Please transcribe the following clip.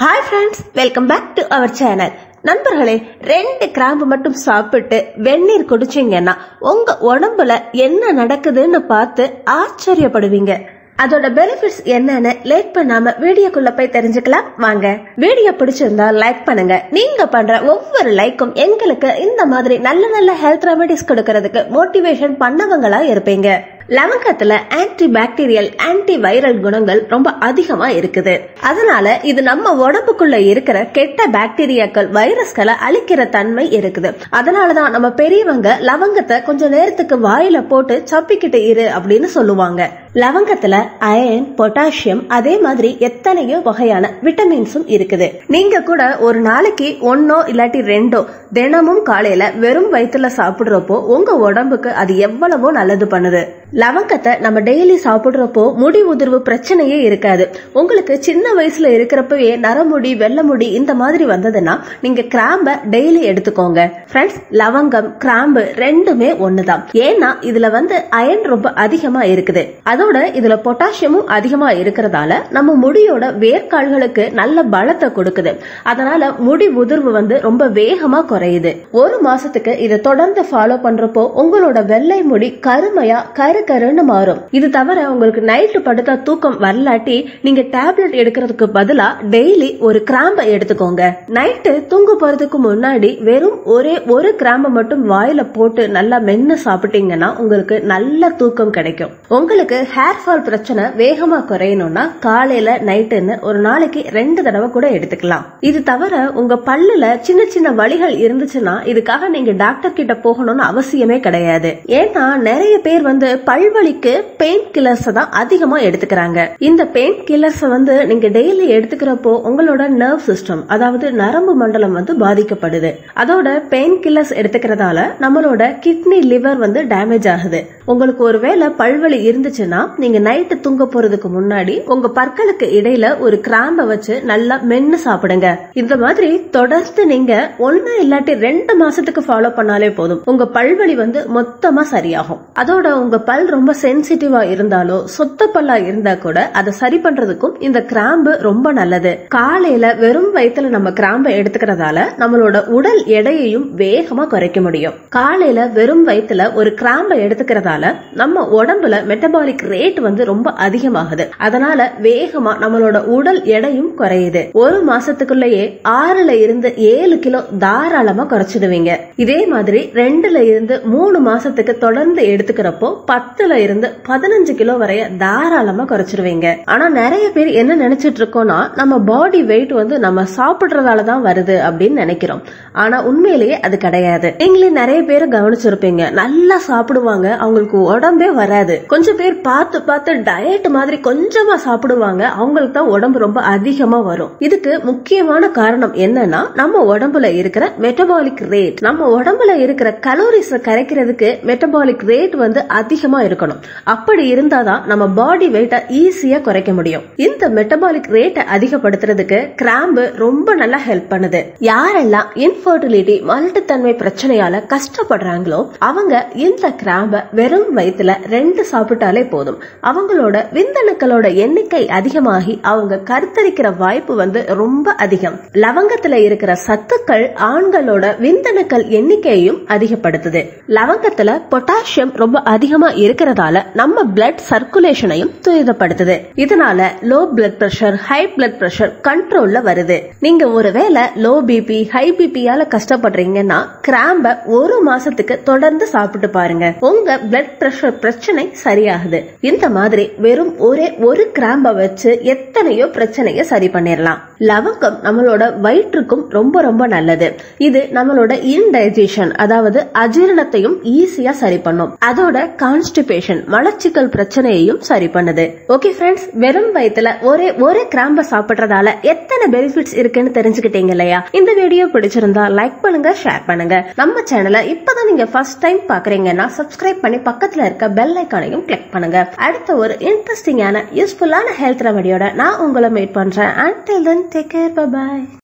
hi friends welcome back to our channel நண்பர்களே ரெண்டு கிராம்பு மட்டும் சாப்பிட்டு வெந்நீர் குடிச்சீங்கன்னா உங்க உடம்புல என்ன நடக்குதுன்னு பார்த்து ஆச்சரியப்படுவீங்க அதோட பெனிஃபிட்ஸ் என்னன்னு லேட் பண்ணாம வீடியோக்குள்ள போய் தெரிஞ்சுக்கலாம் வாங்க வீடியோ பிடிச்சிருந்தா லைக் பண்ணுங்க நீங்க பண்ற ஒவ்வொரு லைக்கும் எங்களுக்கு இந்த மாதிரி நல்ல நல்ல ஹெல்த் ரெமெடிஸ் கொடுக்கறதுக்கு மோட்டிவேஷன் பண்ணவங்களா இருப்பீங்க லவங்கத்துல ஆன்டி பாக்டீரியல் ஆன்டி வைரல் குணங்கள் ரொம்ப அதிகமா இருக்குது அதனால இது நம்ம உடம்புக்குள்ள இருக்கிற கெட்ட பாக்டீரியாக்கள் வைரஸ்களை அழிக்கிற தன்மை இருக்குது அதனாலதான் நம்ம பெரியவங்க லவங்கத்தை கொஞ்ச நேரத்துக்கு வாயில போட்டு சப்பிக்கிட்டு இரு அப்படின்னு சொல்லுவாங்க லவங்கத்துல அயன் பொட்டாசியம் அதே மாதிரி எத்தனையோ வகையான விட்டமின்ஸும் இருக்குது நீங்க கூட ஒரு நாளைக்கு ஒன்னோ இல்லாட்டி ரெண்டோ தினமும் காலையில வெறும் வயிற்றுல சாப்பிடுறப்போ உங்க உடம்புக்கு அது எவ்வளவோ நல்லது பண்ணுது லவங்கத்தை நம்ம டெய்லி சாப்பிடுறப்போ முடி உதிர்வு பிரச்சனையே இருக்காது உங்களுக்கு சின்ன வயசுல இருக்கிறப்பவே நரமுடி வெள்ளமுடி இந்த மாதிரி வந்ததுன்னா நீங்க கிராம்ப டெய்லி எடுத்துக்கோங்க ஃப்ரெண்ட்ஸ் லவங்கம் கிராம்பு ரெண்டுமே ஒண்ணுதான் ஏன்னா இதுல வந்து அயன் ரொம்ப அதிகமா இருக்குது அதோட இதுல பொட்டாசியமும் அதிகமா இருக்கிறதால நம்ம முடியோட வேர்க்கால்களுக்கு நல்ல பலத்தை கொடுக்குது அதனால முடி உதிர்வு வந்து ரொம்ப வேகமா குறையுது ஒரு மாசத்துக்கு இதை தொடர்ந்து ஃபாலோ பண்றப்போ உங்களோட வெள்ளை முடி கருமையா கரு கருன்னு மாறும் இது தவிர உங்களுக்கு நைட்டு படுத்தா தூக்கம் வரலாட்டி நீங்க டேப்லெட் எடுக்கிறதுக்கு பதிலா டெய்லி ஒரு கிராம்பை எடுத்துக்கோங்க நைட்டு தூங்க போறதுக்கு முன்னாடி வெறும் ஒரே ஒரு கிராம்பை மட்டும் வாயில போட்டு நல்லா மென்னு சாப்பிட்டீங்கன்னா உங்களுக்கு நல்ல தூக்கம் கிடைக்கும் உங்களுக்கு ஹேர் ஃபால் பிரச்சனை வேகமா குறையணும்னா காலையில நைட்டுன்னு ஒரு நாளைக்கு ரெண்டு தடவை கூட எடுத்துக்கலாம் இது தவிர உங்க பல்லுல சின்ன சின்ன வலிகள் இருந்துச்சுன்னா இதுக்காக நீங்க டாக்டர் கிட்ட போகணும்னு அவசியமே கிடையாது ஏன்னா நிறைய பேர் வந்து பல்வலிக்கு பெயின் கில்லர்ஸ் தான் அதிகமா எடுத்துக்கிறாங்க இந்த பெயின் கில்லர்ஸ் வந்து நீங்க டெய்லி எடுத்துக்கிறப்போ உங்களோட நர்வ் சிஸ்டம் அதாவது நரம்பு மண்டலம் வந்து பாதிக்கப்படுது அதோட பெயின் கில்லர்ஸ் எடுத்துக்கிறதால நம்மளோட கிட்னி லிவர் வந்து டேமேஜ் ஆகுது உங்களுக்கு ஒருவேளை பல்வலி இருந்துச்சுன்னா நீங்க நைட்டு தூங்க போறதுக்கு முன்னாடி உங்க பற்களுக்கு இடையில ஒரு கிராம்ப வச்சு நல்லா மென்னு சாப்பிடுங்க இந்த மாதிரி தொடர்ந்து நீங்க ஒன்னு இல்லாட்டி ரெண்டு மாசத்துக்கு ஃபாலோ பண்ணாலே போதும் உங்க பல்வலி வந்து மொத்தமா சரியாகும் அதோட உங்க பல் ரொம்ப சென்சிட்டிவா இருந்தாலோ சொத்த பல்லா இருந்தா கூட அதை சரி பண்றதுக்கும் இந்த கிராம்பு ரொம்ப நல்லது காலையில வெறும் வயிற்றுல நம்ம கிராம்பை எடுத்துக்கிறதால நம்மளோட உடல் எடையையும் வேகமா குறைக்க முடியும் காலையில வெறும் வயிற்றுல ஒரு கிராம்பை எடுத்துக்கிறதால நம்ம உடம்புல மெட்டபாலிக் ரேட் வந்து ரொம்ப அதிகமாகுது அதனால வேகமா நம்மளோட உடல் எடையும் குறையுது ஒரு மாசத்துக்குள்ளேயே ஆறுல இருந்து ஏழு கிலோ தாராளமா குறைச்சிடுவீங்க இதே மாதிரி ரெண்டுல இருந்து மூணு மாசத்துக்கு தொடர்ந்து எடுத்துக்கிறப்போ பத்துல இருந்து பதினஞ்சு கிலோ வரைய தாராளமா குறைச்சிடுவீங்க ஆனா நிறைய பேர் என்ன நினைச்சிட்டு இருக்கோம்னா நம்ம பாடி வெயிட் வந்து நம்ம சாப்பிடுறதால தான் வருது அப்படின்னு நினைக்கிறோம் ஆனா உண்மையிலேயே அது கிடையாது நீங்களே நிறைய பேர் கவனிச்சிருப்பீங்க நல்லா சாப்பிடுவாங்க அவங்களுக்கு உடம்பே வராது கொஞ்சம் பேர் பார்த்து பார்த்து டயட் மாதிரி கொஞ்சமா சாப்பிடுவாங்க அவங்களுக்கு தான் உடம்பு ரொம்ப அதிகமா வரும் இதுக்கு முக்கியமான காரணம் என்னன்னா நம்ம உடம்புல இருக்கிற மெட்டபாலிக் ரேட் நம்ம உடம்புல இருக்கிற கலோரிஸ் கரைக்கிறதுக்கு மெட்டபாலிக் ரேட் வந்து அதிகமா இருக்கணும் அப்படி இருந்தாதான் நம்ம பாடி வெயிட்ட ஈஸியா குறைக்க முடியும் இந்த மெட்டபாலிக் ரேட்டை அதிகப்படுத்துறதுக்கு கிராம்பு ரொம்ப நல்லா ஹெல்ப் பண்ணுது யாரெல்லாம் இன்ஃபர்டிலிட்டி மலட்டுத்தன்மை பிரச்சனையால கஷ்டப்படுறாங்களோ அவங்க இந்த கிராம்ப வெறும் வயிற்றுல ரெண்டு சாப்பிட்டாலே போதும் அவங்களோட விந்தணுக்களோட எண்ணிக்கை அதிகமாகி அவங்க கருத்தரிக்கிற வாய்ப்பு வந்து ரொம்ப அதிகம் லவங்கத்துல இருக்கிற சத்துக்கள் ஆண்களோட விந்தணுக்கள் எண்ணிக்கையும் அதிகப்படுத்துது லவங்கத்துல பொட்டாசியம் ரொம்ப அதிகமா இருக்கிறதால நம்ம பிளட் சர்க்குலேஷனையும் துரிதப்படுத்துது இதனால low blood pressure high blood pressure கண்ட்ரோல்ல வருது நீங்க ஒருவேளை லோ பிபி ஹை பிபியால கஷ்டப்படுறீங்கன்னா கிராம்ப ஒரு மாசத்துக்கு தொடர்ந்து சாப்பிட்டு பாருங்க உங்க பிளட் பிரஷர் பிரச்சனை சரியாகுது இந்த மாதிரி வெறும் ஒரே ஒரு கிராம்ப வச்சு எத்தனையோ பிரச்சனைய சரி பண்ணிடலாம் லவங்கம் நம்மளோட வயிற்றுக்கும் ரொம்ப ரொம்ப நல்லது இது நம்மளோட இன்டைஜஷன் அதாவது அஜீரணத்தையும் ஈஸியா சரி பண்ணும் அதோட கான்ஸ்டிபேஷன் மலச்சிக்கல் பிரச்சனையையும் சரி பண்ணுது ஓகே ஃப்ரெண்ட்ஸ் வெறும் வயிற்றுல ஒரே ஒரு கிராம்ப சாப்பிடுறதால எத்தனை பெனிஃபிட்ஸ் இருக்குன்னு தெரிஞ்சுக்கிட்டீங்க இல்லையா இந்த வீடியோ பிடிச்சிருந்தா லைக் பண்ணுங்க ஷேர் பண்ணுங்க நம்ம சேனலை இப்பதான் நீங்க ஃபர்ஸ்ட் டைம் பாக்குறீங்கன்னா சப்ஸ்கிரைப் பண்ணி பக்கத்துல இருக்க பெல் ஐக்கானையும் கிளிக் பண்ணுங்க அடுத்த ஒரு இன்ட்ரெஸ்டிங்கான யூஸ்ஃபுல்லான ஹெல்த் ரெமடியோட நான் உங்களை மீட் பண்றேன் until then take care by